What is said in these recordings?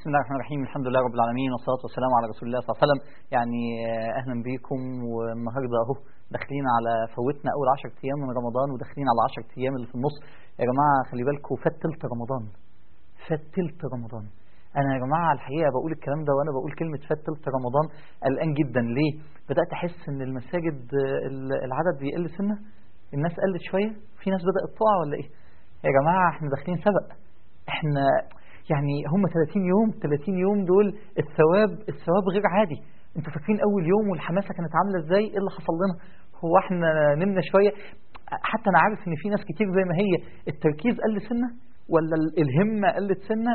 بسم الله الرحمن الرحيم الحمد لله رب العالمين والصلاة والسلام على رسول الله صلى الله عليه وسلم يعني أهلا بكم والنهاردة أهو داخلين على فوتنا أول 10 أيام من رمضان وداخلين على 10 أيام اللي في النص يا جماعة خلي بالكم فات تلت رمضان فات تلت رمضان أنا يا جماعة الحقيقة بقول الكلام ده وأنا بقول كلمة فات تلت رمضان قلقان جدا ليه؟ بدأت أحس إن المساجد العدد بيقل سنة الناس قلت شوية في ناس بدأت تقع ولا إيه؟ يا جماعة إحنا داخلين سبق إحنا يعني هم 30 يوم 30 يوم دول الثواب الثواب غير عادي انتوا فاكرين اول يوم والحماسه كانت عامله ازاي ايه اللي حصل لنا هو احنا نمنا شويه حتى انا عارف ان في ناس كتير زي ما هي التركيز قل سنه ولا الهمه قلت سنه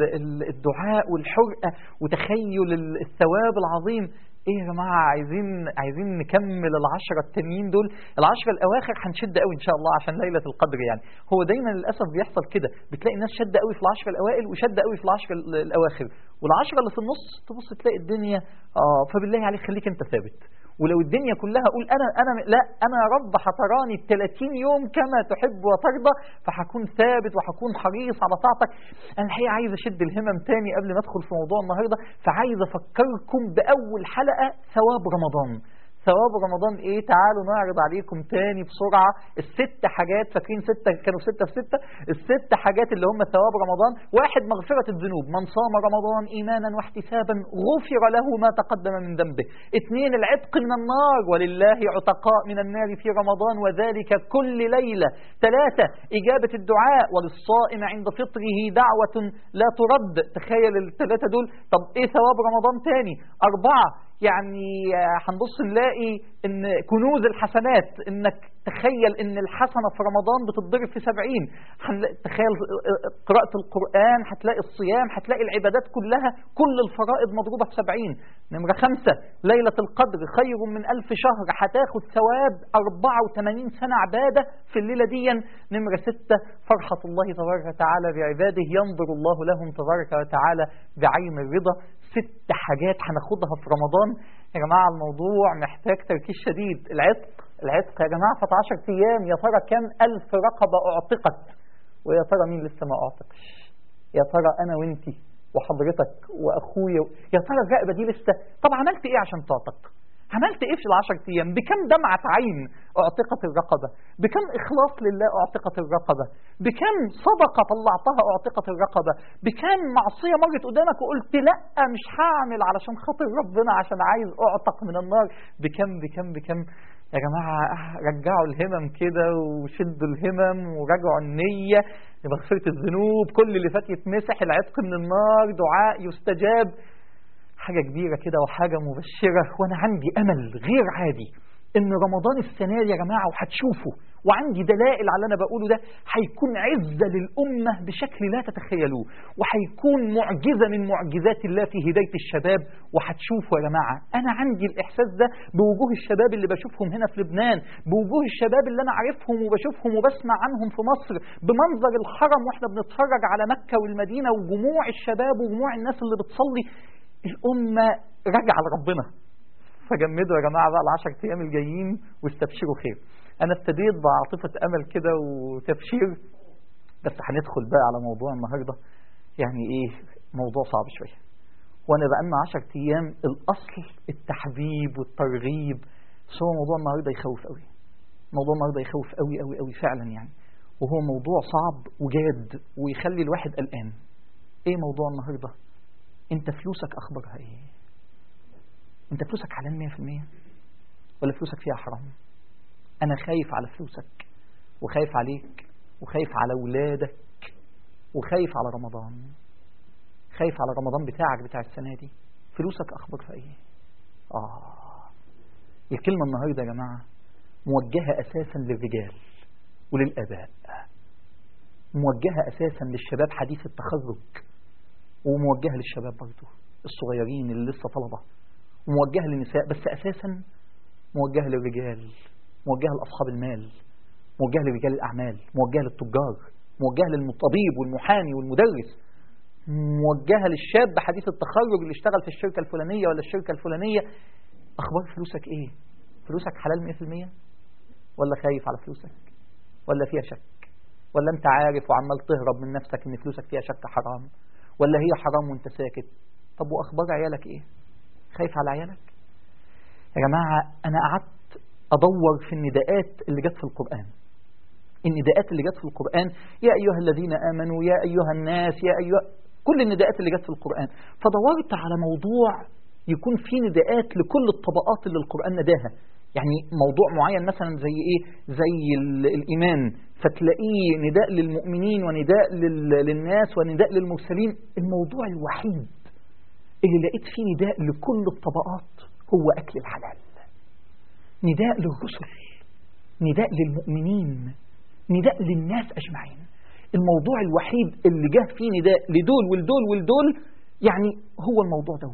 الدعاء والحرقه وتخيل الثواب العظيم ايه يا جماعه عايزين عايزين نكمل العشره التانيين دول العشره الاواخر هنشد قوي ان شاء الله عشان ليله القدر يعني هو دايما للاسف بيحصل كده بتلاقي الناس شد قوي في العشره الاوائل وشد قوي في العشره الاواخر والعشره اللي في النص تبص تلاقي الدنيا اه فبالله عليك خليك انت ثابت ولو الدنيا كلها قول انا انا لا انا يا رب هتراني ال 30 يوم كما تحب وترضى فهكون ثابت وهكون حريص على طاعتك انا الحقيقه عايز اشد الهمم تاني قبل ما ادخل في موضوع النهارده فعايز افكركم باول حلقه ثواب رمضان ثواب رمضان ايه تعالوا نعرض عليكم تاني بسرعة الست حاجات فاكرين ستة كانوا ستة في ستة الست حاجات اللي هم ثواب رمضان واحد مغفرة الذنوب من صام رمضان ايمانا واحتسابا غفر له ما تقدم من ذنبه اثنين العتق من النار ولله عتقاء من النار في رمضان وذلك كل ليلة ثلاثة اجابة الدعاء وللصائم عند فطره دعوة لا ترد تخيل الثلاثة دول طب ايه ثواب رمضان تاني اربعة يعني هنبص نلاقي ان كنوز الحسنات انك تخيل ان الحسنة في رمضان بتتضرب في سبعين تخيل قراءة القرآن هتلاقي الصيام هتلاقي العبادات كلها كل الفرائض مضروبة في سبعين نمرة خمسة ليلة القدر خير من ألف شهر هتاخد ثواب 84 سنة عبادة في الليلة دي نمرة ستة فرحة الله تبارك وتعالى بعباده ينظر الله لهم تبارك وتعالى بعين الرضا ست حاجات هناخدها في رمضان يا جماعة الموضوع محتاج تركيز شديد العتق العتق يا جماعة فات 10 أيام يا ترى كام ألف رقبة أعتقت ويا ترى مين لسه ما أعتقش يا ترى أنا وأنتي وحضرتك وأخويا يا ترى الرقبة دي لسه طب عملت إيه عشان تعتق عملت ايه في العشر ايام بكم دمعة عين اعتقت الرقبة بكم اخلاص لله اعتقت الرقبة بكم صدقة طلعتها اعتقت الرقبة بكم معصية مرت قدامك وقلت لا مش هعمل علشان خاطر ربنا عشان عايز اعتق من النار بكم بكم بكم يا جماعة رجعوا الهمم كده وشدوا الهمم وراجعوا النية مغفرة الذنوب كل اللي فات يتمسح العتق من النار دعاء يستجاب حاجة كبيرة كده وحاجة مبشرة وأنا عندي أمل غير عادي إن رمضان السنة دي يا جماعة وهتشوفوا وعندي دلائل على اللي أنا بقوله ده هيكون عزة للأمة بشكل لا تتخيلوه وهيكون معجزة من معجزات الله في هداية الشباب وهتشوفوا يا جماعة أنا عندي الإحساس ده بوجوه الشباب اللي بشوفهم هنا في لبنان بوجوه الشباب اللي أنا عارفهم وبشوفهم وبسمع عنهم في مصر بمنظر الحرم وإحنا بنتفرج على مكة والمدينة وجموع الشباب وجموع الناس اللي بتصلي الأمة راجعة لربنا فجمدوا يا جماعة بقى العشر أيام الجايين واستبشروا خير أنا ابتديت بعاطفة أمل كده وتبشير بس هندخل بقى على موضوع النهاردة يعني إيه موضوع صعب شوية وأنا بقى لنا 10 أيام الأصل التحبيب والترغيب بس هو موضوع النهاردة يخوف قوي موضوع النهاردة يخوف قوي قوي قوي فعلا يعني وهو موضوع صعب وجاد ويخلي الواحد قلقان إيه موضوع النهارده؟ انت فلوسك اخبارها ايه انت فلوسك حلال 100% ولا فلوسك فيها حرام انا خايف على فلوسك وخايف عليك وخايف على اولادك وخايف على رمضان خايف على رمضان بتاعك بتاع السنه دي فلوسك اخبارها ايه اه الكلمه النهارده يا جماعه موجهه اساسا للرجال وللاباء موجهه اساسا للشباب حديث التخرج وموجهة للشباب برضه الصغيرين اللي لسه طلبة وموجهة للنساء بس أساسا موجهة للرجال موجهة لأصحاب المال موجهة لرجال الأعمال موجهة للتجار موجهة للطبيب والمحامي والمدرس موجهة للشاب حديث التخرج اللي اشتغل في الشركة الفلانية ولا الشركة الفلانية أخبار فلوسك إيه فلوسك حلال 100% ولا خايف على فلوسك ولا فيها شك ولا أنت عارف وعمال تهرب من نفسك إن فلوسك فيها شك حرام ولا هي حرام وانت ساكت طب واخبار عيالك ايه خايف على عيالك يا جماعة انا قعدت ادور في النداءات اللي جت في القرآن النداءات اللي جت في القرآن يا أيها الذين آمنوا يا أيها الناس يا أيها كل النداءات اللي جت في القرآن فدورت على موضوع يكون فيه نداءات لكل الطبقات اللي القرآن نداها يعني موضوع معين مثلا زي ايه زي الإيمان فتلاقيه نداء للمؤمنين ونداء للناس ونداء للمرسلين الموضوع الوحيد اللي لقيت فيه نداء لكل الطبقات هو أكل الحلال نداء للرسل نداء للمؤمنين نداء للناس أجمعين الموضوع الوحيد اللي جه فيه نداء لدول والدول والدول يعني هو الموضوع ده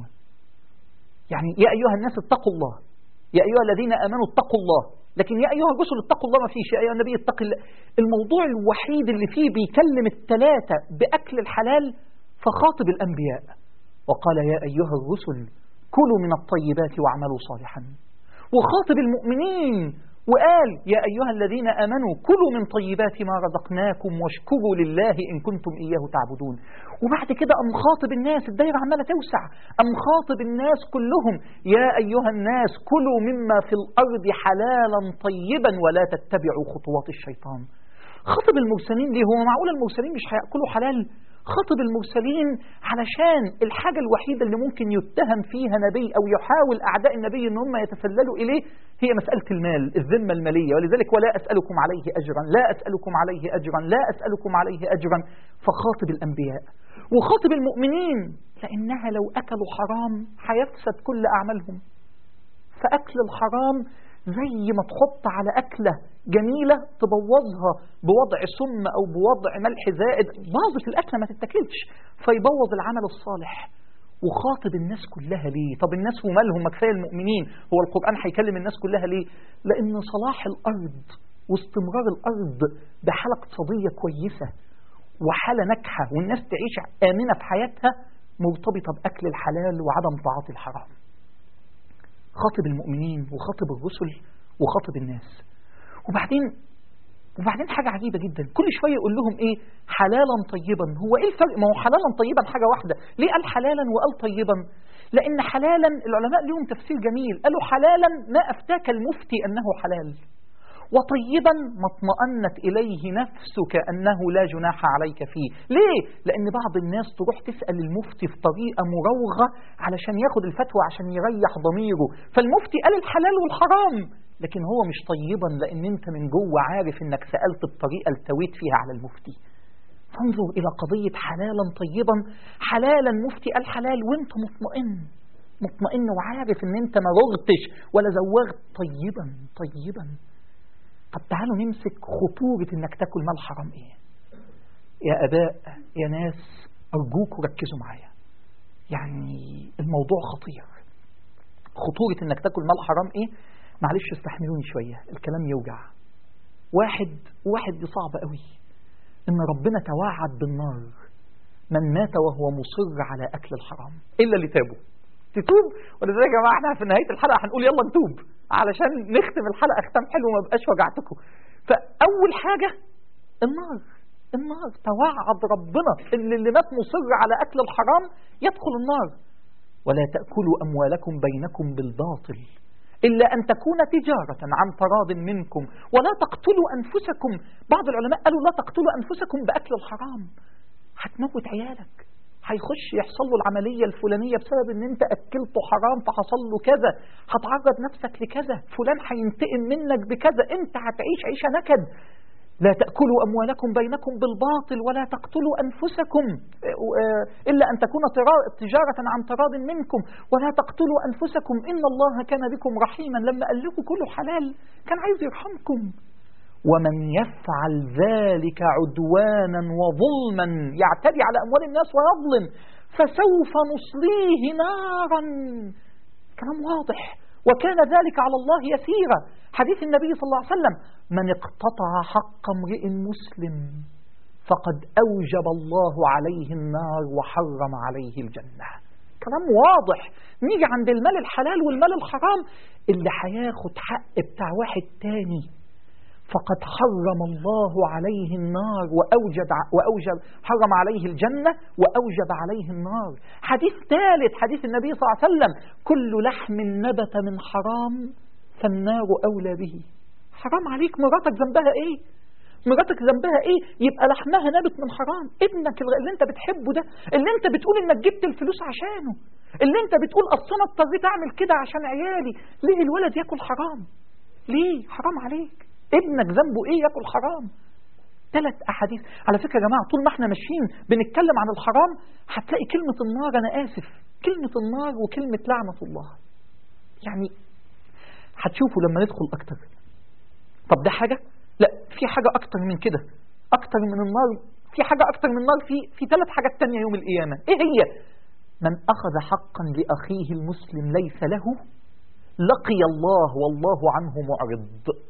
يعني يا أيها الناس اتقوا الله يا أيها الذين آمنوا اتقوا الله لكن يا أيها الرسل اتقوا الله ما فيش يا أيها النبي اتق الله الموضوع الوحيد اللي فيه بيكلم الثلاثة بأكل الحلال فخاطب الأنبياء وقال يا أيها الرسل كلوا من الطيبات واعملوا صالحا وخاطب المؤمنين وقال يا أيها الذين آمنوا كلوا من طيبات ما رزقناكم واشكروا لله إن كنتم إياه تعبدون وبعد كده أم خاطب الناس الدائرة عمالة توسع أم خاطب الناس كلهم يا أيها الناس كلوا مما في الأرض حلالا طيبا ولا تتبعوا خطوات الشيطان خاطب المرسلين ليه هو معقول المرسلين مش هيأكلوا حلال خاطب المرسلين علشان الحاجة الوحيدة اللي ممكن يتهم فيها نبي أو يحاول أعداء النبي أن هم يتسللوا إليه هي مسألة المال الذمة المالية ولذلك ولا أسألكم عليه أجرا لا أسألكم عليه أجرا لا أسألكم عليه أجرا فخاطب الأنبياء وخاطب المؤمنين لأنها لو أكلوا حرام هيفسد كل أعمالهم فأكل الحرام زي ما تحط على أكلة جميلة تبوظها بوضع سم أو بوضع ملح زائد باظت الأكلة ما تتاكلش فيبوظ العمل الصالح وخاطب الناس كلها ليه طب الناس ومالهم ما كفايه المؤمنين هو القرآن هيكلم الناس كلها ليه لأن صلاح الأرض واستمرار الأرض بحالة اقتصادية كويسة وحالة ناجحة والناس تعيش آمنة في حياتها مرتبطة بأكل الحلال وعدم تعاطي الحرام خاطب المؤمنين وخاطب الرسل وخاطب الناس وبعدين وبعدين حاجة عجيبة جدا كل شوية يقول لهم ايه حلالا طيبا هو ايه الفرق ما هو حلالا طيبا حاجة واحدة ليه قال حلالا وقال طيبا لان حلالا العلماء لهم تفسير جميل قالوا حلالا ما افتاك المفتي انه حلال وطيبا ما اطمأنت إليه نفسك أنه لا جناح عليك فيه ليه؟ لأن بعض الناس تروح تسأل المفتي في طريقة مروغة علشان ياخد الفتوى عشان يريح ضميره فالمفتي قال الحلال والحرام لكن هو مش طيبا لأن انت من جوه عارف انك سألت بطريقة التويت فيها على المفتي فانظر إلى قضية حلالا طيبا حلالا مفتي قال حلال وانت مطمئن مطمئن وعارف ان انت ما رغتش ولا زوغت طيبا طيبا طب تعالوا نمسك خطورة انك تاكل مال حرام ايه يا اباء يا ناس ارجوكوا ركزوا معايا يعني الموضوع خطير خطورة انك تاكل مال حرام ايه معلش استحملوني شوية الكلام يوجع واحد واحد دي صعبة قوي ان ربنا توعد بالنار من مات وهو مصر على اكل الحرام الا اللي تابوا تتوب ولذلك يا جماعه احنا في نهايه الحلقه هنقول يلا نتوب علشان نختم الحلقه ختام حلو وما بقاش وجعتكم فاول حاجه النار النار توعد ربنا ان اللي مات مصر على اكل الحرام يدخل النار ولا تاكلوا اموالكم بينكم بالباطل إلا أن تكون تجارة عن تراض منكم ولا تقتلوا أنفسكم بعض العلماء قالوا لا تقتلوا أنفسكم بأكل الحرام هتموت عيالك هيخش يحصل له العملية الفلانية بسبب ان انت اكلته حرام فحصل له كذا هتعرض نفسك لكذا فلان هينتقم منك بكذا انت هتعيش عيشة نكد لا تأكلوا أموالكم بينكم بالباطل ولا تقتلوا أنفسكم إلا أن تكون تجارة عن تراض منكم ولا تقتلوا أنفسكم إن الله كان بكم رحيما لما قال لكم كلوا حلال كان عايز يرحمكم ومن يفعل ذلك عدوانا وظلما يعتدي على أموال الناس ويظلم فسوف نصليه نارا كلام واضح وكان ذلك على الله يسيرا حديث النبي صلى الله عليه وسلم من اقتطع حق امرئ مسلم فقد أوجب الله عليه النار وحرم عليه الجنة كلام واضح نيجي عند المال الحلال والمال الحرام اللي هياخد حق بتاع واحد تاني فقد حرم الله عليه النار وأوجب, وأوجب حرم عليه الجنة وأوجب عليه النار حديث ثالث حديث النبي صلى الله عليه وسلم كل لحم نبت من حرام فالنار أولى به حرام عليك مراتك ذنبها ايه مراتك ذنبها ايه يبقى لحمها نابت من حرام ابنك اللي انت بتحبه ده اللي انت بتقول انك جبت الفلوس عشانه اللي انت بتقول اصل انا اضطريت اعمل كده عشان عيالي ليه الولد ياكل حرام ليه حرام عليك ابنك ذنبه ايه ياكل حرام ثلاث احاديث على فكره يا جماعه طول ما احنا ماشيين بنتكلم عن الحرام هتلاقي كلمه النار انا اسف كلمه النار وكلمه لعنه الله يعني هتشوفوا لما ندخل اكتر طب ده حاجه لا في حاجه اكتر من كده اكتر من النار في حاجه اكتر من النار في في ثلاث حاجات تانية يوم القيامه ايه هي من اخذ حقا لاخيه المسلم ليس له لقي الله والله عنه معرض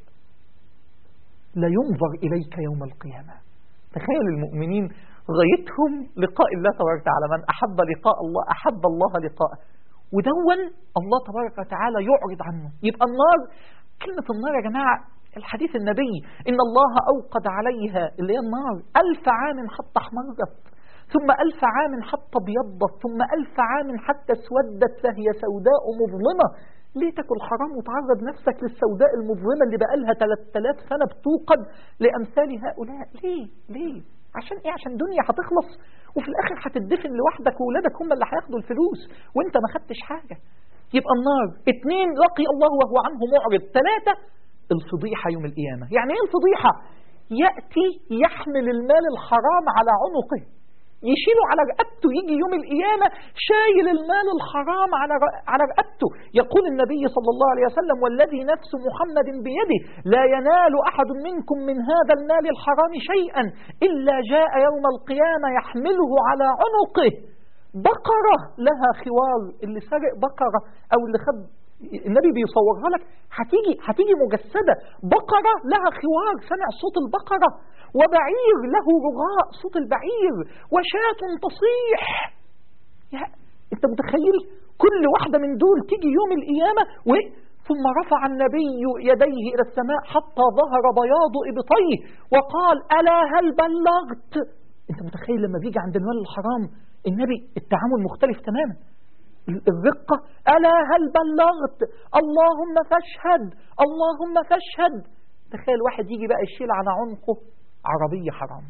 لا ينظر إليك يوم القيامة تخيل المؤمنين غايتهم لقاء الله تبارك وتعالى من أحب لقاء الله أحب الله لقاءه ودون الله تبارك وتعالى يعرض عنه يبقى النار كلمة النار يا جماعة الحديث النبي إن الله أوقد عليها اللي هي النار ألف عام حتى احمرت ثم ألف عام حتى ابيضت ثم ألف عام حتى اسودت فهي سوداء مظلمة ليه تاكل حرام وتعرض نفسك للسوداء المظلمة اللي بقالها 3000 سنة بتوقد لأمثال هؤلاء ليه ليه عشان ايه عشان دنيا هتخلص وفي الاخر هتدفن لوحدك واولادك هم اللي هياخدوا الفلوس وانت ما خدتش حاجة يبقى النار اثنين لقي الله وهو عنه معرض ثلاثة الفضيحة يوم القيامة يعني ايه الفضيحة يأتي يحمل المال الحرام على عنقه يشيله على رقبته يجي يوم القيامة شايل المال الحرام على على رقبته يقول النبي صلى الله عليه وسلم والذي نفس محمد بيده لا ينال أحد منكم من هذا المال الحرام شيئا إلا جاء يوم القيامة يحمله على عنقه بقرة لها خوار اللي سرق بقرة أو اللي خد النبي بيصورها لك هتيجي هتيجي مجسدة بقرة لها خوار سمع صوت البقرة وبعير له رغاء صوت البعير وشاة تصيح يا انت متخيل كل واحدة من دول تيجي يوم القيامة و ثم رفع النبي يديه إلى السماء حتى ظهر بياض إبطيه وقال ألا هل بلغت انت متخيل لما بيجي عند المال الحرام النبي التعامل مختلف تماما الرقة ألا هل بلغت اللهم فاشهد اللهم فاشهد تخيل واحد يجي بقى يشيل على عنقه عربية حرام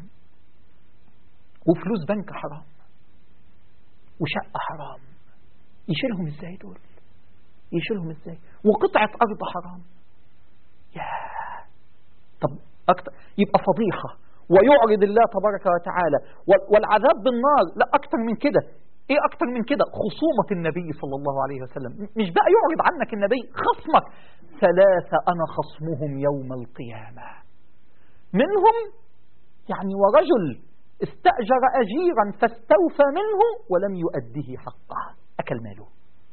وفلوس بنك حرام وشقة حرام يشيلهم ازاي دول يشيلهم ازاي وقطعة أرض حرام يا طب أكتر يبقى فضيحة ويعرض الله تبارك وتعالى والعذاب بالنار لا أكتر من كده ايه اكتر من كده خصومة النبي صلى الله عليه وسلم مش بقى يعرض عنك النبي خصمك ثلاثة انا خصمهم يوم القيامة منهم يعني ورجل استأجر أجيرا فاستوفى منه ولم يؤديه حقه أكل ماله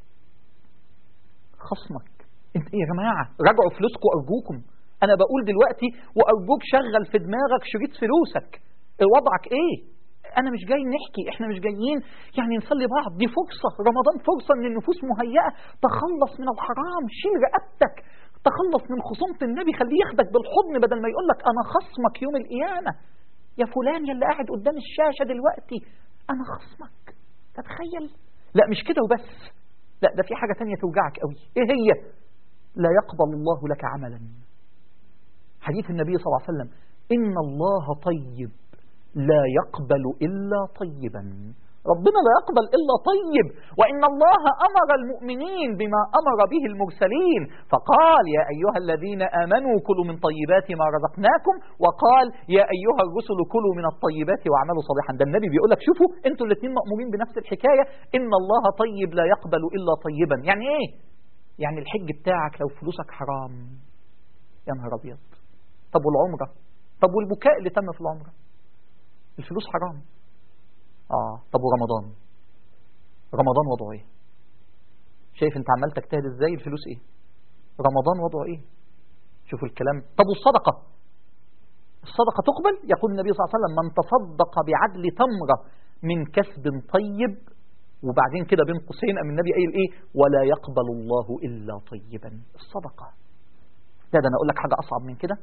خصمك انت ايه يا جماعة راجعوا فلوسكم أرجوكم أنا بقول دلوقتي وأرجوك شغل في دماغك شريط فلوسك وضعك ايه انا مش جاي نحكي احنا مش جايين يعني نصلي بعض دي فرصة رمضان فرصة ان النفوس مهيئة تخلص من الحرام شيل رقبتك تخلص من خصومة النبي خليه ياخدك بالحضن بدل ما يقول لك انا خصمك يوم القيامة يا فلان يلي قاعد قدام الشاشة دلوقتي انا خصمك تتخيل لا مش كده وبس لا ده في حاجة تانية توجعك قوي ايه هي لا يقبل الله لك عملا حديث النبي صلى الله عليه وسلم إن الله طيب لا يقبل إلا طيبا ربنا لا يقبل إلا طيب وإن الله أمر المؤمنين بما أمر به المرسلين فقال يا أيها الذين آمنوا كلوا من طيبات ما رزقناكم وقال يا أيها الرسل كلوا من الطيبات واعملوا صالحا ده النبي بيقول لك شوفوا انتوا الاثنين مأمورين بنفس الحكاية إن الله طيب لا يقبل إلا طيبا يعني إيه؟ يعني الحج بتاعك لو فلوسك حرام يا نهار أبيض طب والعمرة طب والبكاء اللي تم في العمرة الفلوس حرام اه طب ورمضان رمضان وضعه ايه شايف انت عمال تجتهد ازاي الفلوس ايه رمضان وضعه ايه شوفوا الكلام طب والصدقة الصدقة تقبل يقول النبي صلى الله عليه وسلم من تصدق بعدل تمرة من كسب طيب وبعدين كده بين قوسين أم النبي قايل ايه ولا يقبل الله إلا طيبا الصدقة ده ده انا اقول لك حاجة اصعب من كده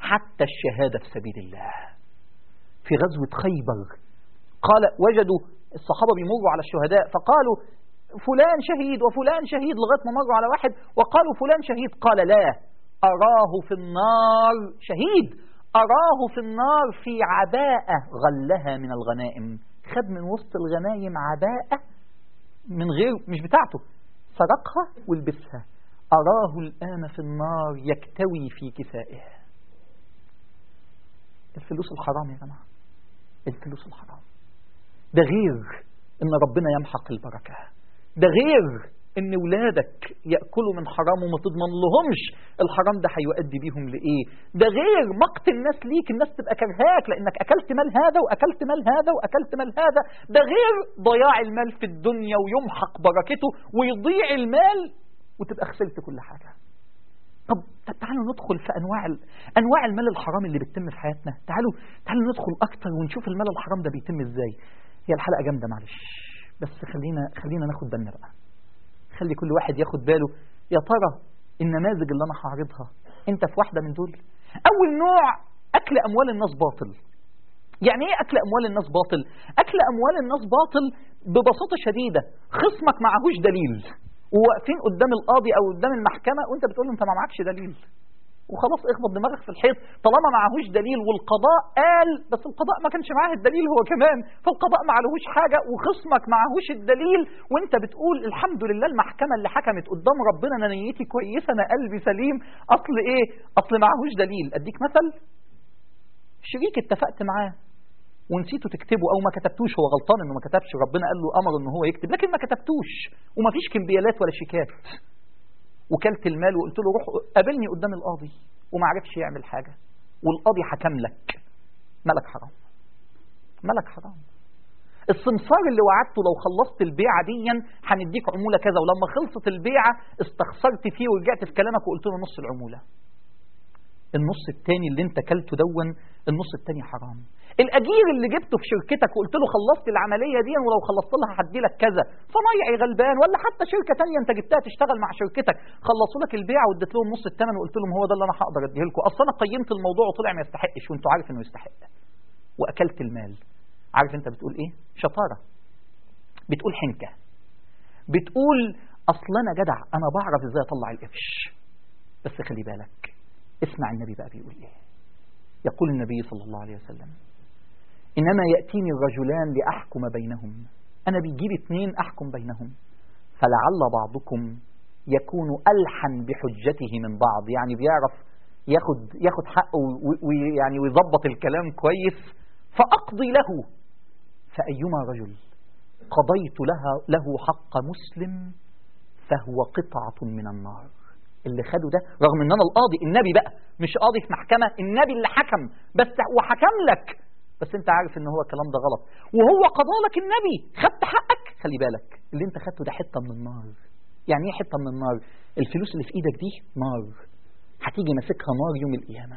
حتى الشهادة في سبيل الله في غزوة خيبر قال وجدوا الصحابة بيمروا على الشهداء فقالوا فلان شهيد وفلان شهيد لغاية ما مروا على واحد وقالوا فلان شهيد قال لا أراه في النار شهيد أراه في النار في عباءة غلها من الغنائم خد من وسط الغنايم عباءة من غير مش بتاعته سرقها ولبسها أراه الآن في النار يكتوي في كسائه الفلوس الحرام يا جماعة الفلوس الحرام ده غير ان ربنا يمحق البركة ده غير ان ولادك يأكلوا من حرام وما تضمن لهمش الحرام ده هيؤدي بيهم لإيه ده غير مقت الناس ليك الناس تبقى كرهاك لأنك أكلت مال هذا وأكلت مال هذا وأكلت مال هذا ده غير ضياع المال في الدنيا ويمحق بركته ويضيع المال وتبقى خسرت كل حاجة طب طب تعالوا ندخل في انواع ال... انواع المال الحرام اللي بتتم في حياتنا تعالوا تعالوا ندخل اكتر ونشوف المال الحرام ده بيتم ازاي هي الحلقه جامده معلش بس خلينا خلينا ناخد بالنا بقى خلي كل واحد ياخد باله يا ترى النماذج اللي انا هعرضها انت في واحده من دول اول نوع اكل اموال الناس باطل يعني ايه اكل اموال الناس باطل اكل اموال الناس باطل ببساطه شديده خصمك معهوش دليل وواقفين قدام القاضي او قدام المحكمه وانت بتقول له انت ما معكش دليل وخلاص اخبط دماغك في الحيط طالما معهوش دليل والقضاء قال بس القضاء ما كانش معاه الدليل هو كمان فالقضاء ما عليهوش حاجه وخصمك معهوش الدليل وانت بتقول الحمد لله المحكمه اللي حكمت قدام ربنا انا نيتي كويسه انا قلبي سليم اصل ايه اصل معهوش دليل اديك مثل شريك اتفقت معاه ونسيتوا تكتبوا او ما كتبتوش هو غلطان انه ما كتبش ربنا قال له امر ان هو يكتب لكن ما كتبتوش ومفيش كمبيالات ولا شيكات وكلت المال وقلت له روح قابلني قدام القاضي وما عرفش يعمل حاجه والقاضي حكم لك ملك حرام ملك حرام السمسار اللي وعدته لو خلصت البيعه ديا هنديك عموله كذا ولما خلصت البيعه استخسرت فيه ورجعت في كلامك وقلت له نص العموله النص التاني اللي انت كلته دون النص التاني حرام الاجير اللي جبته في شركتك وقلت له خلصت العمليه دي ولو خلصت لها هدي لك كذا صنايعي غلبان ولا حتى شركه تانية انت جبتها تشتغل مع شركتك خلصوا لك البيعه واديت لهم نص الثمن وقلت لهم هو ده اللي انا هقدر اديه لكم اصل انا قيمت الموضوع وطلع ما يستحقش وانتوا عارف انه يستحق واكلت المال عارف انت بتقول ايه شطاره بتقول حنكه بتقول اصل انا جدع انا بعرف ازاي اطلع القرش بس خلي بالك اسمع النبي بقى بيقول ايه يقول النبي صلى الله عليه وسلم إنما يأتيني الرجلان لأحكم بينهم أنا بيجيب اتنين أحكم بينهم فلعل بعضكم يكون ألحن بحجته من بعض يعني بيعرف ياخد ياخد حقه ويعني ويظبط الكلام كويس فأقضي له فأيما رجل قضيت لها له حق مسلم فهو قطعة من النار اللي خده ده رغم ان انا القاضي النبي بقى مش قاضي في محكمة النبي اللي حكم بس وحكم لك بس انت عارف ان هو الكلام ده غلط وهو قضى لك النبي خدت حقك خلي بالك اللي انت خدته ده حته من النار يعني ايه حته من النار الفلوس اللي في ايدك دي نار هتيجي ماسكها نار يوم القيامه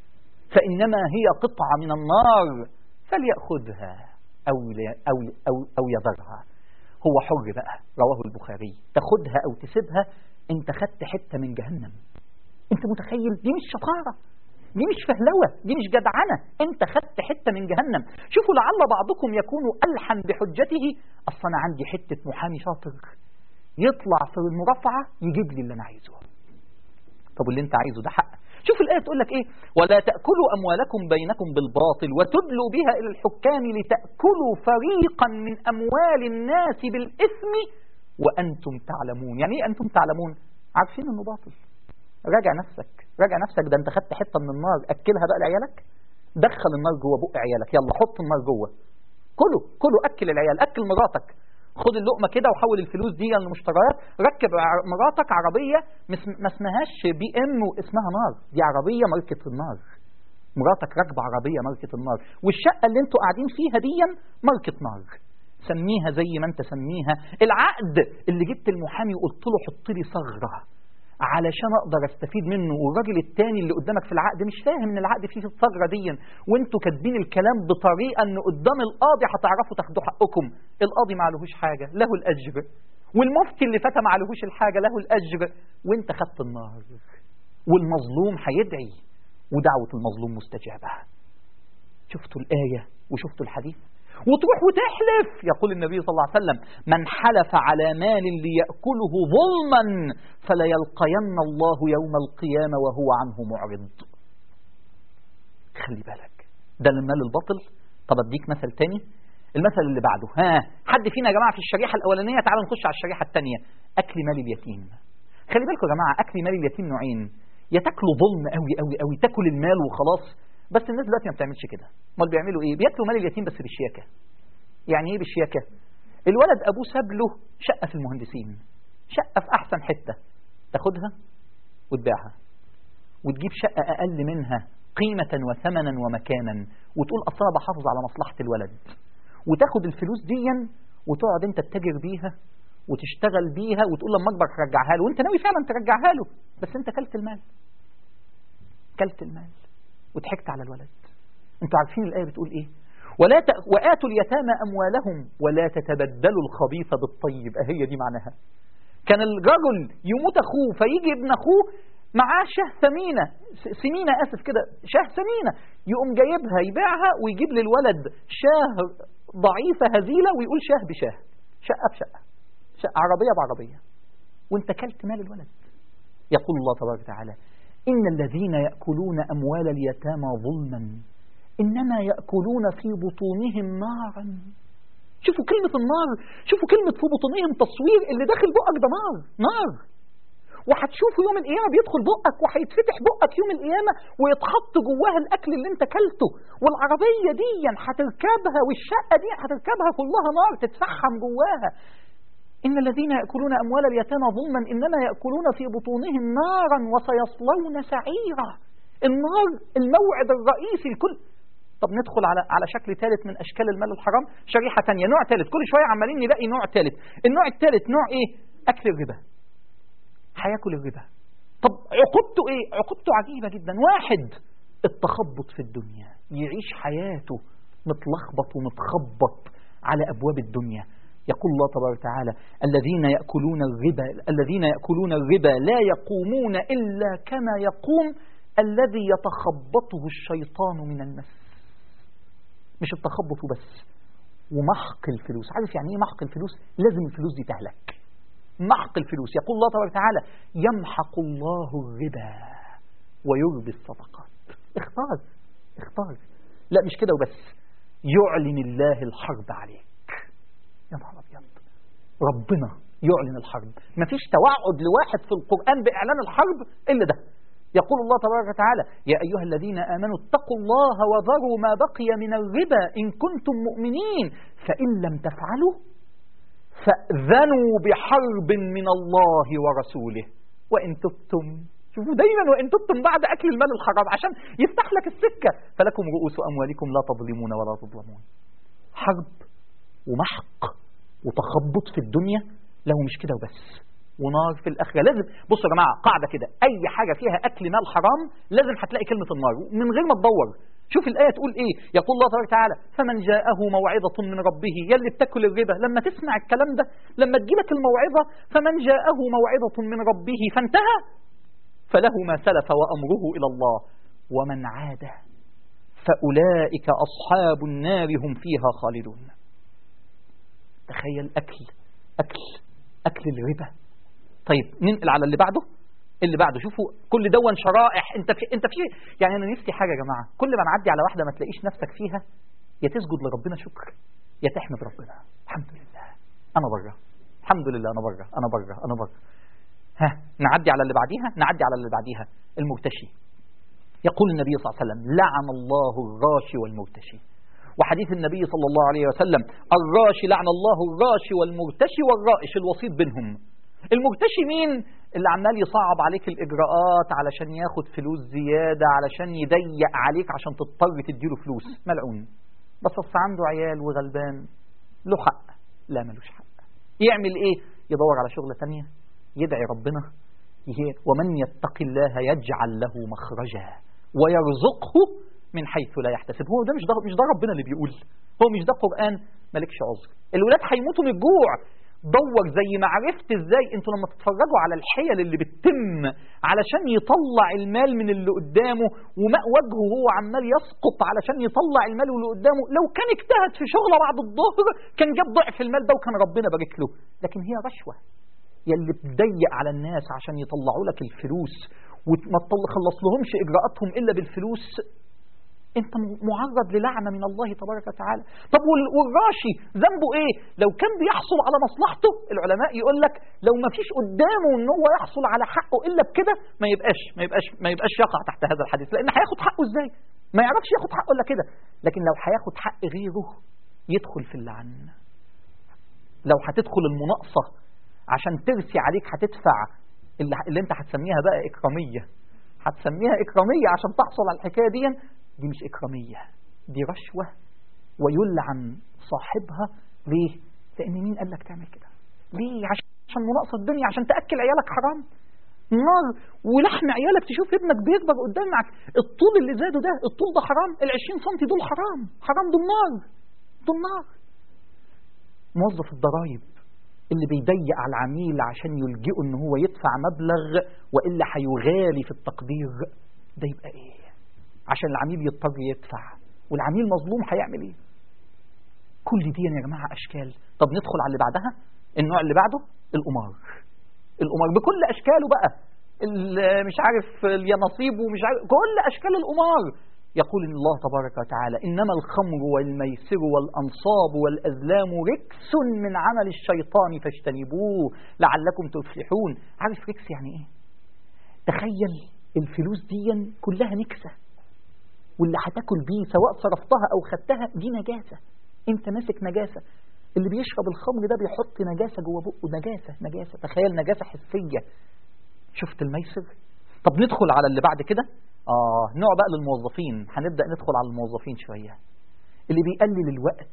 فانما هي قطعه من النار فليأخذها او او او او يذرها هو حر بقى رواه البخاري تاخدها او تسيبها انت خدت حته من جهنم انت متخيل دي مش شطاره دي مش فهلوة دي مش جدعنة انت خدت حتة من جهنم شوفوا لعل بعضكم يكون ألحن بحجته أصلا أنا عندي حتة محامي شاطر يطلع في المرافعة يجيب لي اللي أنا عايزه طب اللي انت عايزه ده حق شوف الآية تقول لك إيه ولا تأكلوا أموالكم بينكم بالباطل وتدلوا بها إلى الحكام لتأكلوا فريقا من أموال الناس بالإثم وأنتم تعلمون يعني إيه أنتم تعلمون عارفين أنه باطل راجع نفسك راجع نفسك ده انت خدت حته من النار اكلها بقى لعيالك دخل النار جوه بق عيالك يلا حط النار جوه كله كله اكل العيال اكل مراتك خد اللقمه كده وحول الفلوس دي للمشتريات ركب مراتك عربيه ما اسمهاش بي ام واسمها نار دي عربيه ماركه النار مراتك راكبه عربيه ماركه النار والشقه اللي انتوا قاعدين فيها دي ماركه نار سميها زي ما انت سميها العقد اللي جبت المحامي وقلت له حط لي ثغره علشان اقدر استفيد منه والراجل التاني اللي قدامك في العقد مش فاهم ان العقد فيه الثغره دي وانتوا كاتبين الكلام بطريقه ان قدام القاضي هتعرفوا تاخدوا حقكم القاضي ما عليهوش حاجه له الاجر والمفتي اللي فتى ما عليهوش الحاجه له الاجر وانت خدت النار والمظلوم هيدعي ودعوة المظلوم مستجابة شفتوا الآية وشفتوا الحديث وتروح وتحلف يقول النبي صلى الله عليه وسلم من حلف على مال ليأكله ظلما فليلقين الله يوم القيامة وهو عنه معرض خلي بالك ده المال الباطل طب اديك مثل تاني المثل اللي بعده ها حد فينا يا جماعة في الشريحة الأولانية تعالوا نخش على الشريحة الثانية أكل مال اليتيم خلي بالكم يا جماعة أكل مال اليتيم نوعين يا تاكلوا ظلم قوي قوي قوي تاكل المال وخلاص بس الناس دلوقتي ما بتعملش كده امال بيعملوا ايه بياكلوا مال اليتيم بس بالشياكه يعني ايه بالشياكه الولد ابوه ساب له شقه في المهندسين شقه في احسن حته تاخدها وتبيعها وتجيب شقه اقل منها قيمه وثمنا ومكانا وتقول اصل انا بحافظ على مصلحه الولد وتاخد الفلوس ديا وتقعد انت تتاجر بيها وتشتغل بيها وتقول لما اكبر هرجعها له وانت ناوي فعلا ترجعها له بس انت كلت المال كلت المال وضحكت على الولد انتوا عارفين الآية بتقول ايه ولا ت... وآتوا اليتامى أموالهم ولا تتبدلوا الخبيث بالطيب أهي دي معناها كان الرجل يموت أخوه فيجي ابن أخوه معاه شه ثمينة سمينة آسف كده شه ثمينة يقوم جايبها يبيعها ويجيب للولد شاه ضعيفة هزيلة ويقول شاه بشاه شقة بشقة شقة عربية بعربية وانت كلت مال الولد يقول الله تبارك وتعالى إن الذين يأكلون أموال اليتامى ظلما إنما يأكلون في بطونهم نارا شوفوا كلمة النار شوفوا كلمة في بطونهم تصوير اللي داخل بقك ده نار نار وهتشوفوا يوم القيامة بيدخل بقك وهيتفتح بقك يوم القيامة ويتحط جواها الأكل اللي انت كلته والعربية دي هتركبها والشقة دي هتركبها كلها نار تتفحم جواها إن الذين يأكلون أموال اليتامى ظلما إنما يأكلون في بطونهم نارا وسيصلون سعيرا النار الموعد الرئيسي الكل طب ندخل على على شكل ثالث من أشكال المال الحرام شريحة ثانية نوع ثالث كل شوية عمالين نلاقي نوع ثالث النوع الثالث نوع إيه أكل الربا هياكل الربا طب عقوبته إيه عقوبته عجيبة جدا واحد التخبط في الدنيا يعيش حياته متلخبط ومتخبط على أبواب الدنيا يقول الله تبارك وتعالى الذين يأكلون الربا الذين يأكلون الربا لا يقومون إلا كما يقوم الذي يتخبطه الشيطان من المس مش التخبط بس ومحق الفلوس عارف يعني ايه محق الفلوس لازم الفلوس دي تهلك محق الفلوس يقول الله تبارك وتعالى يمحق الله الربا ويربي الصدقات اختار اختار لا مش كده وبس يعلن الله الحرب عليك يا نهار ابيض ربنا يعلن الحرب مفيش توعد لواحد في القرآن بإعلان الحرب إلا ده يقول الله تبارك وتعالى يا أيها الذين آمنوا اتقوا الله وذروا ما بقي من الربا إن كنتم مؤمنين فإن لم تفعلوا فأذنوا بحرب من الله ورسوله وإن تبتم شوفوا دايما وإن تبتم بعد أكل المال الحرام عشان يفتح لك السكة فلكم رؤوس أموالكم لا تظلمون ولا تظلمون حرب ومحق وتخبط في الدنيا له مش كده وبس ونار في الآخرة لازم بصوا يا جماعة قاعدة كده أي حاجة فيها أكل مال حرام لازم هتلاقي كلمة النار من غير ما تدور شوف الآية تقول إيه يقول الله تبارك وتعالى فمن جاءه موعظة من ربه يلي بتاكل الربا لما تسمع الكلام ده لما تجيلك الموعظة فمن جاءه موعظة من ربه فانتهى فله ما سلف وأمره إلى الله ومن عاد فأولئك أصحاب النار هم فيها خالدون تخيل أكل أكل أكل الربا طيب ننقل على اللي بعده اللي بعده شوفوا كل دون شرائح انت في انت في يعني انا نفسي حاجه يا جماعه كل ما نعدي على واحده ما تلاقيش نفسك فيها يا تسجد لربنا شكر يا تحمد ربنا الحمد لله انا بره الحمد لله انا بره انا بره انا بره ها نعدي على اللي بعديها نعدي على اللي بعديها المرتشي يقول النبي صلى الله عليه وسلم لعن الله الراشي والمرتشي وحديث النبي صلى الله عليه وسلم الراشي لعن الله الراشي والمرتشي والرائش الوسيط بينهم المرتشي مين اللي عمال يصعب عليك الإجراءات علشان ياخد فلوس زيادة علشان يضيق عليك عشان تضطر تديله فلوس ملعون بس أصل عنده عيال وغلبان له حق لا ملوش حق يعمل ايه يدور على شغلة تانية يدعي ربنا ومن يتق الله يجعل له مخرجا ويرزقه من حيث لا يحتسب هو ده مش ده مش ده ربنا اللي بيقول هو مش ده قرآن مالكش عذر الولاد هيموتوا من الجوع دور زي ما عرفت ازاي انتوا لما تتفرجوا على الحيل اللي بتتم علشان يطلع المال من اللي قدامه وماء وجهه هو عمال يسقط علشان يطلع المال اللي قدامه لو كان اجتهد في شغله بعد الظهر كان جاب ضعف المال ده وكان ربنا بارك له لكن هي رشوه يلي بتضيق على الناس عشان يطلعوا لك الفلوس وما تخلص لهمش اجراءاتهم الا بالفلوس انت معرض للعنه من الله تبارك وتعالى طب والراشي ذنبه ايه لو كان بيحصل على مصلحته العلماء يقول لك لو ما فيش قدامه ان هو يحصل على حقه الا بكده ما يبقاش ما يبقاش ما يبقاش يقع تحت هذا الحديث لان هياخد حقه ازاي ما يعرفش ياخد حقه الا كده لكن لو هياخد حق غيره يدخل في اللعن لو هتدخل المناقصه عشان ترسي عليك هتدفع اللي, اللي انت هتسميها بقى اكراميه هتسميها اكراميه عشان تحصل على الحكايه دي دي مش إكرامية دي رشوة ويلعن صاحبها ليه؟ لأن مين قال لك تعمل كده؟ ليه؟ عشان مناقصة الدنيا عشان تأكل عيالك حرام نار ولحم عيالك تشوف ابنك بيكبر قدامك الطول اللي زاده ده الطول ده حرام ال 20 سم دول حرام حرام دول نار دول نار موظف الضرايب اللي بيضيق على العميل عشان يلجئه ان هو يدفع مبلغ والا هيغالي في التقدير ده يبقى ايه عشان العميل يضطر يدفع والعميل مظلوم هيعمل ايه كل دي يا جماعة أشكال طب ندخل على اللي بعدها النوع اللي بعده القمار القمار بكل أشكاله بقى مش عارف اليانصيب ومش عارف كل أشكال القمار يقول إن الله تبارك وتعالى إنما الخمر والميسر والأنصاب والأزلام ركس من عمل الشيطان فاجتنبوه لعلكم تفلحون عارف ركس يعني إيه تخيل الفلوس دي كلها نكسة واللي هتاكل بيه سواء صرفتها او خدتها دي نجاسه انت ماسك نجاسه اللي بيشرب الخمر ده بيحط نجاسه جوه بقه نجاسه نجاسه تخيل نجاسه حسيه شفت الميسر طب ندخل على اللي بعد كده اه نوع بقى للموظفين هنبدا ندخل على الموظفين شويه اللي بيقلل الوقت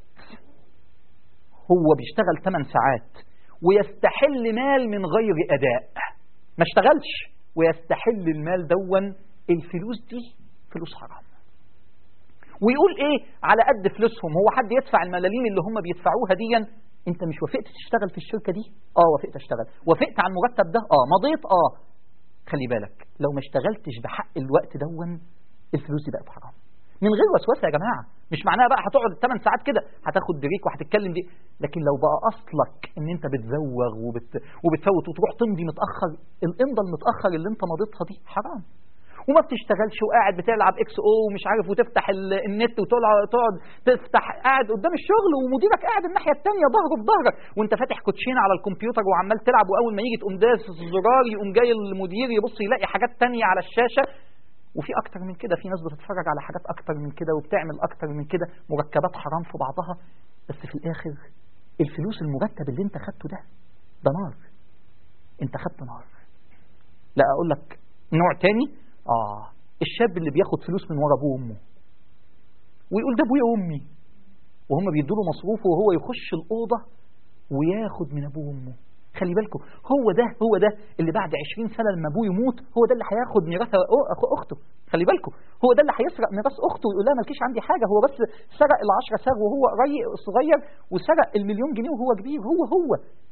هو بيشتغل 8 ساعات ويستحل مال من غير اداء ما اشتغلش ويستحل المال دون الفلوس دي فلوس حرام ويقول ايه على قد فلوسهم هو حد يدفع الملاليم اللي هم بيدفعوها دي انت مش وافقت تشتغل في الشركه دي اه وافقت اشتغل وافقت على المرتب ده اه مضيت اه خلي بالك لو ما اشتغلتش بحق الوقت دون الفلوس دي بقت حرام من غير وسوسه يا جماعه مش معناها بقى هتقعد 8 ساعات كده هتاخد بريك وهتتكلم دي لكن لو بقى اصلك ان انت بتزوغ وبت... وبتفوت وتروح تمضي متاخر الامضه المتاخر اللي انت مضيتها دي حرام وما بتشتغلش وقاعد بتلعب اكس او ومش عارف وتفتح النت وتقعد تفتح قاعد قدام الشغل ومديرك قاعد الناحيه الثانيه ظهره في ظهرك وانت فاتح كوتشين على الكمبيوتر وعمال تلعب واول ما يجي تقوم داس الزرار يقوم جاي المدير يبص يلاقي حاجات تانية على الشاشه وفي اكتر من كده في ناس بتتفرج على حاجات اكتر من كده وبتعمل اكتر من كده مركبات حرام في بعضها بس في الاخر الفلوس المرتب اللي انت خدته ده ده نار انت خدت نار لا اقول لك نوع تاني آه الشاب اللي بياخد فلوس من ورا أبوه وأمه ويقول ده أبويا وأمي وهم بيدوا له مصروفه وهو يخش الأوضة وياخد من أبوه وأمه خلي بالكم هو ده هو ده اللي بعد 20 سنة لما أبوه يموت هو ده اللي هياخد ميراث أخته خلي بالكم هو ده اللي هيسرق ميراث أخته ويقول لها مالكيش عندي حاجة هو بس سرق العشرة ساغ وهو صغير وسرق المليون جنيه وهو كبير هو هو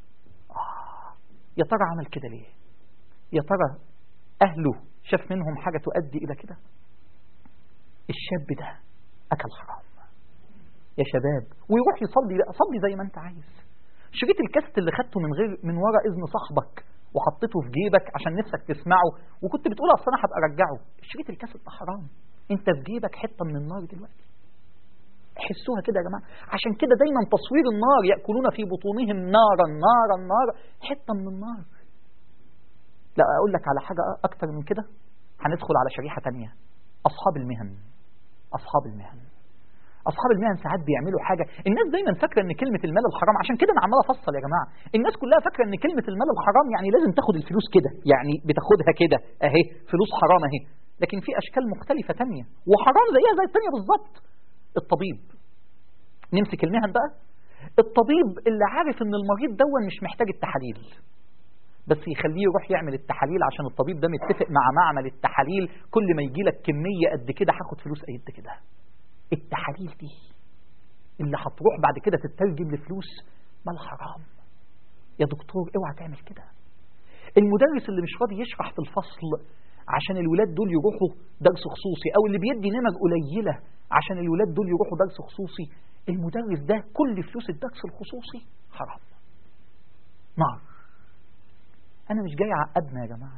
آه يا ترى عمل كده ليه يا ترى أهله شاف منهم حاجة تؤدي إلى كده الشاب ده أكل حرام يا شباب ويروح يصلي لا صلي زي ما أنت عايز شريط الكاسيت اللي خدته من غير من ورا إذن صاحبك وحطيته في جيبك عشان نفسك تسمعه وكنت بتقول أصل أنا هبقى أرجعه شريط الكاسيت ده حرام أنت في جيبك حتة من النار دلوقتي حسوها كده يا جماعة عشان كده دايما تصوير النار يأكلون في بطونهم نارا نارا نارا حتة من النار لا أقول لك على حاجة أكتر من كده هندخل على شريحة تانية أصحاب المهن أصحاب المهن أصحاب المهن ساعات بيعملوا حاجة الناس دايما فاكرة إن كلمة المال الحرام عشان كده أنا عمال أفصل يا جماعة الناس كلها فاكرة إن كلمة المال الحرام يعني لازم تاخد الفلوس كده يعني بتاخدها كده أهي فلوس حرام أهي لكن في أشكال مختلفة تانية وحرام زيها زي التانية بالظبط الطبيب نمسك المهن بقى الطبيب اللي عارف إن المريض دون مش محتاج التحاليل بس يخليه يروح يعمل التحاليل عشان الطبيب ده متفق مع معمل التحاليل كل ما يجي لك كمية قد كده هاخد فلوس قد كده التحاليل دي اللي هتروح بعد كده تترجم لفلوس مال حرام يا دكتور اوعى تعمل كده المدرس اللي مش راضي يشرح في الفصل عشان الولاد دول يروحوا درس خصوصي او اللي بيدي نمج قليله عشان الولاد دول يروحوا درس خصوصي المدرس ده كل فلوس الدرس الخصوصي حرام نار انا مش جاي اعقدنا يا جماعه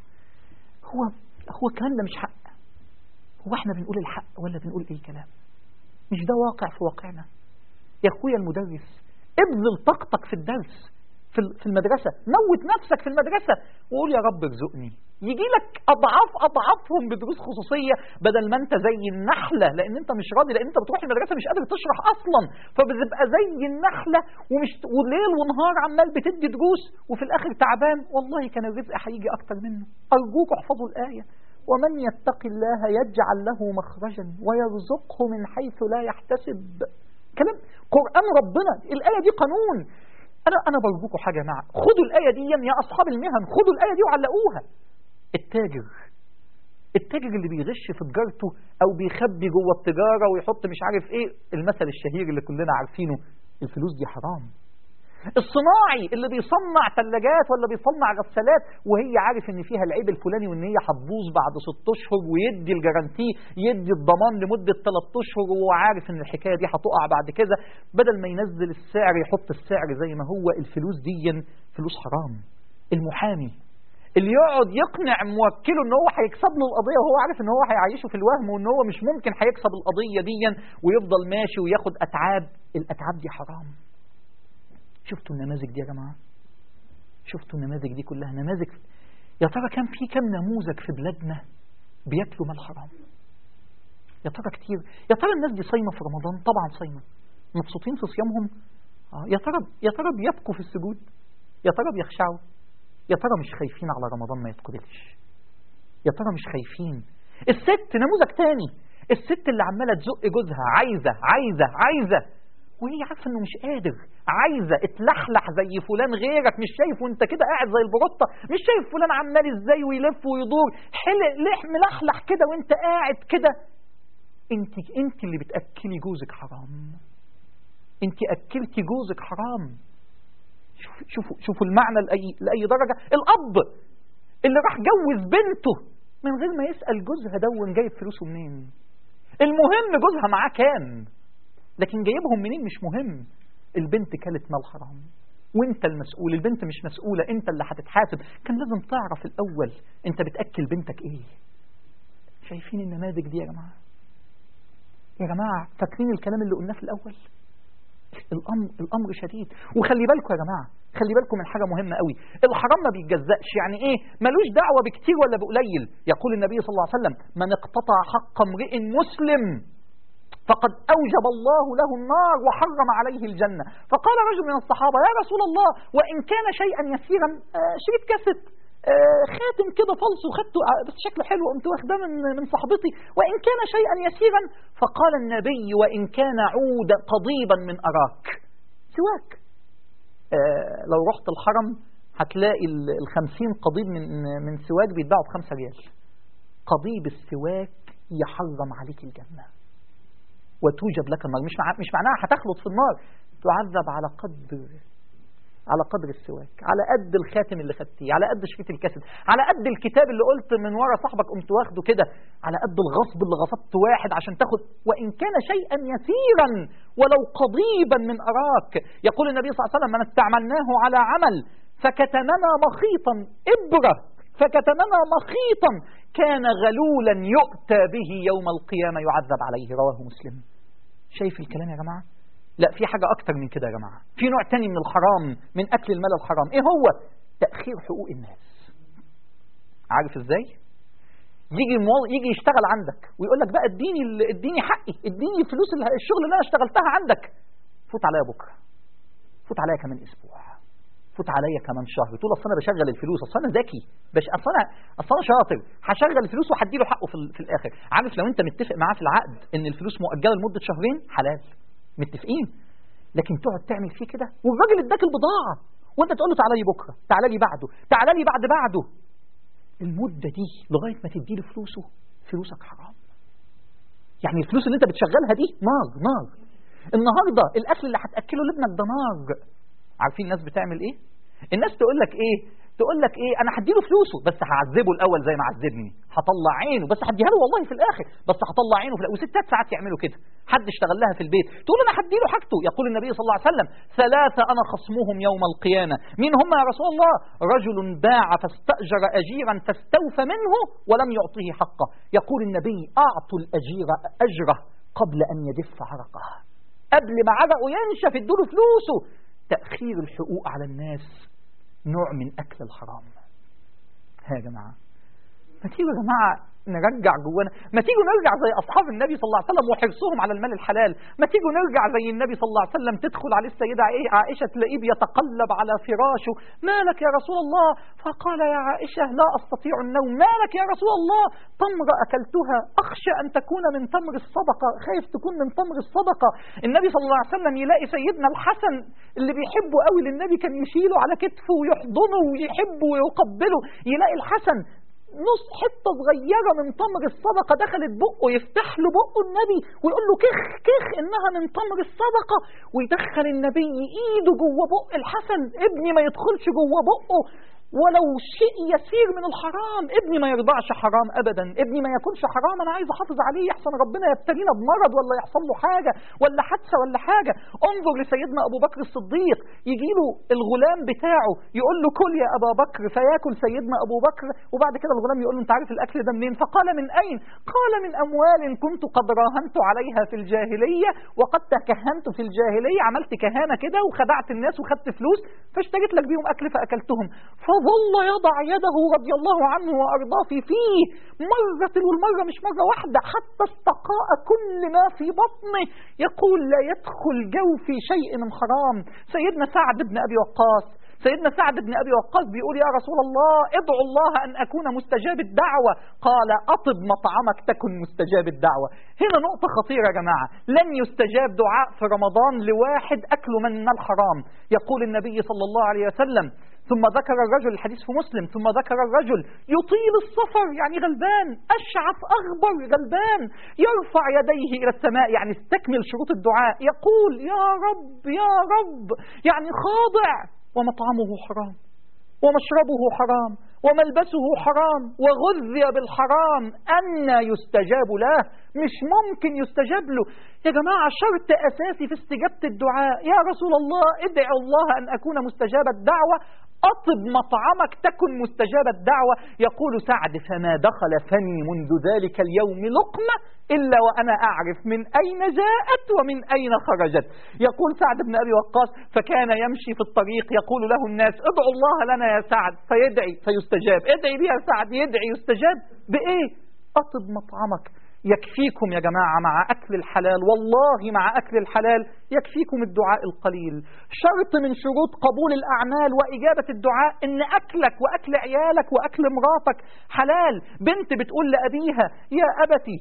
هو هو الكلام ده مش حق هو احنا بنقول الحق ولا بنقول اي كلام مش ده واقع في واقعنا يا اخويا المدرس ابذل طاقتك في الدرس في في المدرسة موت نفسك في المدرسة وقول يا رب ارزقني يجي لك أضعاف أضعافهم بدروس خصوصية بدل ما أنت زي النحلة لأن أنت مش راضي لأن أنت بتروح المدرسة مش قادر تشرح أصلا فبتبقى زي النحلة ومش وليل ونهار عمال بتدي دروس وفي الآخر تعبان والله كان الرزق هيجي أكتر منه أرجوك احفظوا الآية ومن يتق الله يجعل له مخرجا ويرزقه من حيث لا يحتسب كلام قرآن ربنا الآية دي قانون أنا أنا برجوكم حاجة يا جماعة خدوا الآية دي يا أصحاب المهن خدوا الآية دي وعلقوها التاجر التاجر اللي بيغش في تجارته أو بيخبي جوه التجارة ويحط مش عارف إيه المثل الشهير اللي كلنا عارفينه الفلوس دي حرام الصناعي اللي بيصنع ثلاجات ولا بيصنع غسالات وهي عارف ان فيها العيب الفلاني وان هي هتبوظ بعد ست اشهر ويدي الجارانتي يدي الضمان لمده ثلاث اشهر وهو عارف ان الحكايه دي هتقع بعد كذا بدل ما ينزل السعر يحط السعر زي ما هو الفلوس دي فلوس حرام المحامي اللي يقعد يقنع موكله ان هو هيكسب له القضيه وهو عارف ان هو هيعيشه في الوهم وان هو مش ممكن هيكسب القضيه دي ويفضل ماشي وياخد اتعاب الاتعاب دي حرام شفتوا النماذج دي يا جماعة شفتوا النماذج دي كلها نماذج يا ترى كان في كم نموذج في بلادنا بياكلوا مال حرام يا ترى كتير يا ترى الناس دي صايمة في رمضان طبعا صايمة مبسوطين في صيامهم آه. يا ترى يا ترى بيبكوا في السجود يا ترى بيخشعوا يا ترى مش خايفين على رمضان ما يتقبلش يا ترى مش خايفين الست نموذج تاني الست اللي عمالة تزق جوزها عايزة عايزة عايزة وهي عارفه انه مش قادر عايزه اتلحلح زي فلان غيرك مش شايف وانت كده قاعد زي البروطه مش شايف فلان عمال ازاي ويلف ويدور حلق لحم ملحلح كده وانت قاعد كده انت انت اللي بتاكلي جوزك حرام انت اكلتي جوزك حرام شوفوا شوفوا شوفوا المعنى لاي لاي درجه الاب اللي راح جوز بنته من غير ما يسال جوزها دون جايب فلوسه منين المهم جوزها معاه كام لكن جايبهم منين مش مهم البنت كلت مال حرام وانت المسؤول البنت مش مسؤولة انت اللي هتتحاسب كان لازم تعرف الاول انت بتأكل بنتك ايه شايفين النماذج دي يا جماعة يا جماعة فاكرين الكلام اللي قلناه في الاول الامر الامر شديد وخلي بالكم يا جماعه خلي بالكم من حاجه مهمه قوي الحرام ما بيتجزأش يعني ايه ملوش دعوه بكتير ولا بقليل يقول النبي صلى الله عليه وسلم من اقتطع حق امرئ مسلم فقد أوجب الله له النار وحرم عليه الجنة فقال رجل من الصحابة يا رسول الله وإن كان شيئا يسيرا آه شريط كاسيت آه خاتم كده فلس وخدته بس شكله حلو قمت واخده من من صاحبتي وإن كان شيئا يسيرا فقال النبي وإن كان عودا قضيبا من أراك سواك آه لو رحت الحرم هتلاقي الخمسين قضيب من من سواك بيتباعوا بخمسة ريال قضيب السواك يحرم عليك الجنه وتوجب لك النار مش مع... مش معناها هتخلط في النار تعذب على قدر على قدر السواك على قد الخاتم اللي خدتيه على قد شريط الكاسيت على قد الكتاب اللي قلت من ورا صاحبك قمت واخده كده على قد الغصب اللي غصبت واحد عشان تاخد وان كان شيئا يسيرا ولو قضيبا من اراك يقول النبي صلى الله عليه وسلم من استعملناه على عمل فكتمنا مخيطا ابره فكتمنا مخيطا كان غلولا يؤتى به يوم القيامة يعذب عليه رواه مسلم شايف الكلام يا جماعة لا في حاجة أكتر من كده يا جماعة في نوع تاني من الحرام من أكل المال الحرام إيه هو تأخير حقوق الناس عارف إزاي يجي الموظ... يجي يشتغل عندك ويقول لك بقى اديني اديني حقي اديني فلوس الشغل اللي انا اشتغلتها عندك فوت عليا بكره فوت عليا كمان اسبوع فوت عليا كمان شهر تقول اصل انا بشغل الفلوس اصل انا ذكي بش اصل انا اصل انا شاطر هشغل الفلوس وهدي له حقه في, ال... في الاخر عارف لو انت متفق معاه في العقد ان الفلوس مؤجله لمده شهرين حلال متفقين لكن تقعد تعمل فيه كده والراجل اداك البضاعه وانت تقول له تعالى لي بكره تعالى لي بعده تعالى لي بعد بعده المده دي لغايه ما تدي له فلوسه فلوسك حرام يعني الفلوس اللي انت بتشغلها دي نار نار النهارده الاكل اللي هتاكله لابنك ده نار عارفين الناس بتعمل ايه الناس تقول لك ايه تقول لك ايه انا هديله فلوسه بس هعذبه الاول زي ما عذبني هطلع عينه بس هديها له والله في الاخر بس هطلع عينه في الأخر. وستات ساعات يعملوا كده حد اشتغل لها في البيت تقول انا هديله حاجته يقول النبي صلى الله عليه وسلم ثلاثه انا خصمهم يوم القيامه مين هم يا رسول الله رجل باع فاستاجر اجيرا فاستوفى منه ولم يعطه حقه يقول النبي اعطوا الاجير اجره قبل ان يدف عرقه قبل ما عرقه ينشف ادوا فلوسه تاخير الحقوق على الناس نوع من أكل الحرام ها يا جماعة ما تيجوا يا جماعة نرجع جوانا ما تيجوا نرجع زي أصحاب النبي صلى الله عليه وسلم وحرصهم على المال الحلال ما تيجوا نرجع زي النبي صلى الله عليه وسلم تدخل عليه السيدة عائشة تلاقيه بيتقلب على فراشه مالك يا رسول الله فقال يا عائشة لا أستطيع النوم مالك يا رسول الله تمرة أكلتها أخشى أن تكون من تمر الصدقة خايف تكون من تمر الصدقة النبي صلى الله عليه وسلم يلاقي سيدنا الحسن اللي بيحبه قوي للنبي كان يشيله على كتفه ويحضنه ويحبه ويقبله يلاقي الحسن نص حتة صغيرة من تمر الصدقة دخلت بقه يفتح له بقه النبي ويقول له كخ كخ إنها من تمر الصدقة ويدخل النبي إيده جوه بق الحسن ابني ما يدخلش جوه بقه ولو شيء يسير من الحرام ابني ما يرضعش حرام ابدا ابني ما ياكلش حرام انا عايز احافظ عليه يحسن ربنا يبتلينا بمرض ولا يحصل له حاجه ولا حادثه ولا حاجه انظر لسيدنا ابو بكر الصديق يجي له الغلام بتاعه يقول له كل يا ابا بكر فياكل سيدنا ابو بكر وبعد كده الغلام يقول له انت عارف الاكل ده منين فقال من اين قال من اموال كنت قد راهنت عليها في الجاهليه وقد تكهنت في الجاهليه عملت كهانه كده وخدعت الناس وخدت فلوس فاشتريت لك بيهم اكل فاكلتهم فظل يضع يده رضي الله عنه وارضاه في فيه مرة والمرة مش مرة واحدة حتى استقاء كل ما في بطنه يقول لا يدخل جوفي شيء من حرام سيدنا سعد بن ابي وقاص سيدنا سعد بن ابي وقاص بيقول يا رسول الله ادعو الله ان اكون مستجاب الدعوه قال اطب مطعمك تكن مستجاب الدعوه هنا نقطه خطيره يا جماعه لن يستجاب دعاء في رمضان لواحد اكله من الحرام يقول النبي صلى الله عليه وسلم ثم ذكر الرجل الحديث في مسلم ثم ذكر الرجل يطيل السفر يعني غلبان أشعث أغبر غلبان يرفع يديه إلى السماء يعني استكمل شروط الدعاء يقول يا رب يا رب يعني خاضع ومطعمه حرام ومشربه حرام وملبسه حرام وغذي بالحرام أن يستجاب له مش ممكن يستجاب له يا جماعة شرط أساسي في استجابة الدعاء يا رسول الله ادعي الله أن أكون مستجاب الدعوة أطب مطعمك تكن مستجاب الدعوة يقول سعد فما دخل فمي منذ ذلك اليوم لقمة إلا وأنا أعرف من أين جاءت ومن أين خرجت يقول سعد بن أبي وقاص فكان يمشي في الطريق يقول له الناس ادعوا الله لنا يا سعد فيدعي فيستجاب ادعي بي يا سعد يدعي يستجاب بإيه أطب مطعمك يكفيكم يا جماعة مع أكل الحلال والله مع أكل الحلال يكفيكم الدعاء القليل شرط من شروط قبول الأعمال وإجابة الدعاء إن أكلك وأكل عيالك وأكل مراتك حلال بنت بتقول لأبيها يا أبتي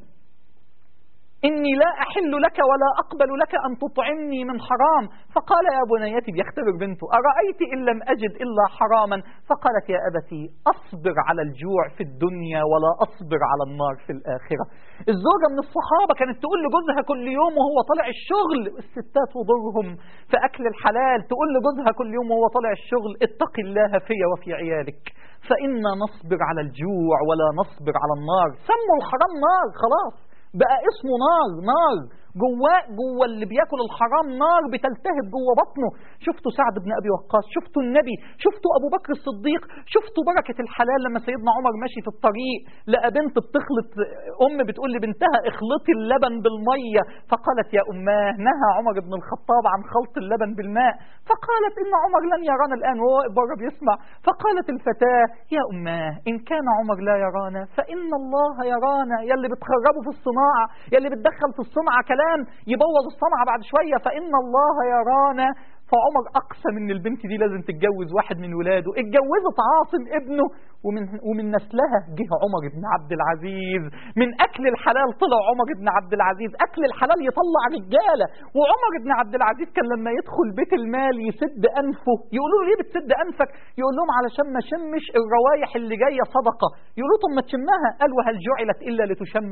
إني لا أحل لك ولا أقبل لك أن تطعمني من حرام فقال يا بنيتي بيختبر بنته أرأيت إن لم أجد إلا حراما فقالت يا أبتي أصبر على الجوع في الدنيا ولا أصبر على النار في الآخرة الزوجة من الصحابة كانت تقول لجوزها كل يوم وهو طالع الشغل الستات وضرهم في أكل الحلال تقول لجوزها كل يوم وهو طالع الشغل اتق الله في وفي عيالك فإنا نصبر على الجوع ولا نصبر على النار سموا الحرام نار خلاص بقى اسمه نار نار جواه جوه اللي بياكل الحرام نار بتلتهب جوه بطنه شفتوا سعد بن ابي وقاص شفتوا النبي شفتوا ابو بكر الصديق شفتوا بركه الحلال لما سيدنا عمر ماشي في الطريق لقى بنت بتخلط ام بتقول لبنتها اخلطي اللبن بالميه فقالت يا اماه نهى عمر بن الخطاب عن خلط اللبن بالماء فقالت ان عمر لن يرانا الان وهو واقف بره بيسمع فقالت الفتاه يا اماه ان كان عمر لا يرانا فان الله يرانا يلي بتخربوا في الصناعه يلي بتدخل في الصنعه كلام يبوظ الصنعة بعد شوية فإن الله يرانا فعمر أقسم إن البنت دي لازم تتجوز واحد من ولاده اتجوزت عاصم ابنه ومن, ومن نسلها جه عمر بن عبد العزيز من أكل الحلال طلع عمر بن عبد العزيز أكل الحلال يطلع رجالة وعمر بن عبد العزيز كان لما يدخل بيت المال يسد أنفه يقولوا له ليه بتسد أنفك يقول لهم علشان ما شمش الروايح اللي جاية صدقة يقولوا طب ما تشمها قال وهل جعلت إلا لتشم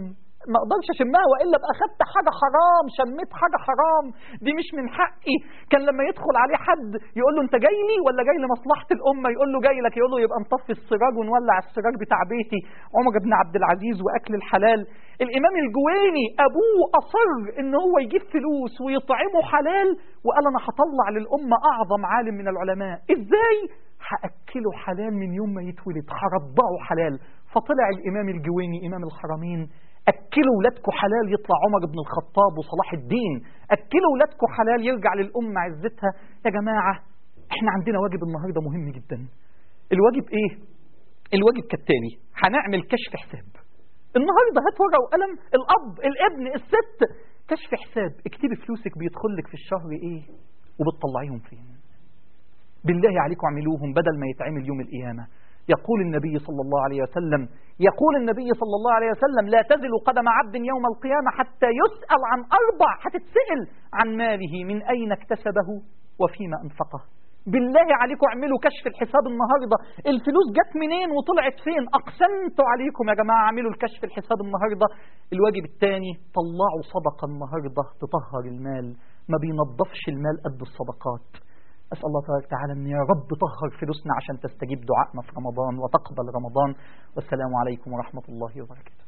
ما اقدرش اشمها والا ابقى خدت حاجه حرام شميت حاجه حرام دي مش من حقي كان لما يدخل عليه حد يقول له انت جاي لي ولا جاي لمصلحه الامه يقول له جاي لك يقول له يبقى نطفي السراج ونولع السراج بتاع بيتي عمر بن عبد العزيز واكل الحلال الامام الجويني ابوه اصر ان هو يجيب فلوس ويطعمه حلال وقال انا هطلع للامه اعظم عالم من العلماء ازاي هاكله حلال من يوم ما يتولد هرضعه حلال فطلع الامام الجويني امام الحرمين اكلوا ولادكم حلال يطلع عمر بن الخطاب وصلاح الدين اكلوا ولادكم حلال يرجع للامه عزتها يا جماعه احنا عندنا واجب النهارده مهم جدا الواجب ايه الواجب كالتالي هنعمل كشف حساب النهارده هات ورقه وقلم الاب الابن الست كشف حساب اكتبي فلوسك بيدخل لك في الشهر ايه وبتطلعيهم فين بالله عليكم اعملوهم بدل ما يتعمل يوم القيامه يقول النبي صلى الله عليه وسلم يقول النبي صلى الله عليه وسلم لا تزل قدم عبد يوم القيامة حتى يسأل عن أربع هتتسأل عن ماله من أين اكتسبه وفيما أنفقه بالله عليكم اعملوا كشف الحساب النهاردة الفلوس جت منين وطلعت فين أقسمت عليكم يا جماعة اعملوا الكشف الحساب النهاردة الواجب الثاني طلعوا صدقة النهاردة تطهر المال ما بينظفش المال قد الصدقات أسأل الله تبارك وتعالى أن يا رب طهر فلوسنا عشان تستجيب دعائنا في رمضان وتقبل رمضان والسلام عليكم ورحمة الله وبركاته